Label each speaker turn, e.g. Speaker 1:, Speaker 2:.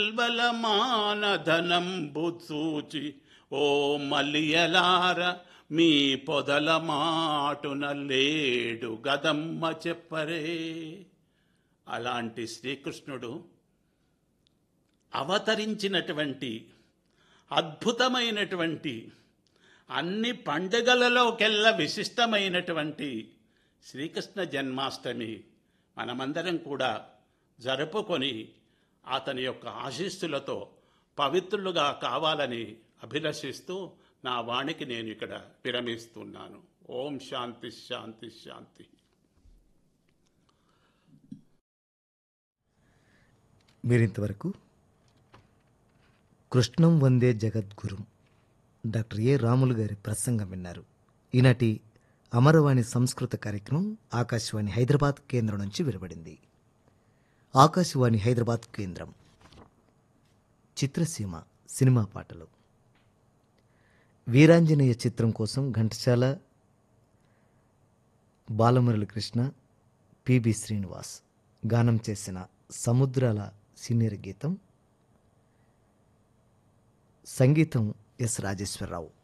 Speaker 1: బలమానధనంబు చూచి ఓ మలియలార మీ పొదల మాటున లేడు గదమ్మ చెప్పరే అలాంటి శ్రీకృష్ణుడు అవతరించినటువంటి అద్భుతమైనటువంటి అన్ని పండుగలలోకెల్లా విశిష్టమైనటువంటి శ్రీకృష్ణ జన్మాష్టమి మనమందరం కూడా జరుపుకొని అతని యొక్క ఆశీస్సులతో పవిత్రులుగా కావాలని అభిలషిస్తూ నా వాణికి నేను ఇక్కడ విరమిస్తున్నాను ఓం శాంతి శాంతి శాంతి
Speaker 2: మీరింతవరకు కృష్ణం వందే జగద్గురుం డాక్టర్ ఏ రాములు గారి ప్రసంగం విన్నారు ఈనాటి అమరవాణి సంస్కృత కార్యక్రమం ఆకాశవాణి హైదరాబాద్ కేంద్రం నుంచి వెలువడింది ఆకాశవాణి హైదరాబాద్ కేంద్రం చిత్రసీమ సినిమా పాటలు వీరాంజనేయ చిత్రం కోసం ఘంటసాల బాలమురళి కృష్ణ పిబి శ్రీనివాస్ గానం చేసిన సముద్రాల సీనియర్ గీతం సంగీతం ఎస్ రాజేశ్వరరావు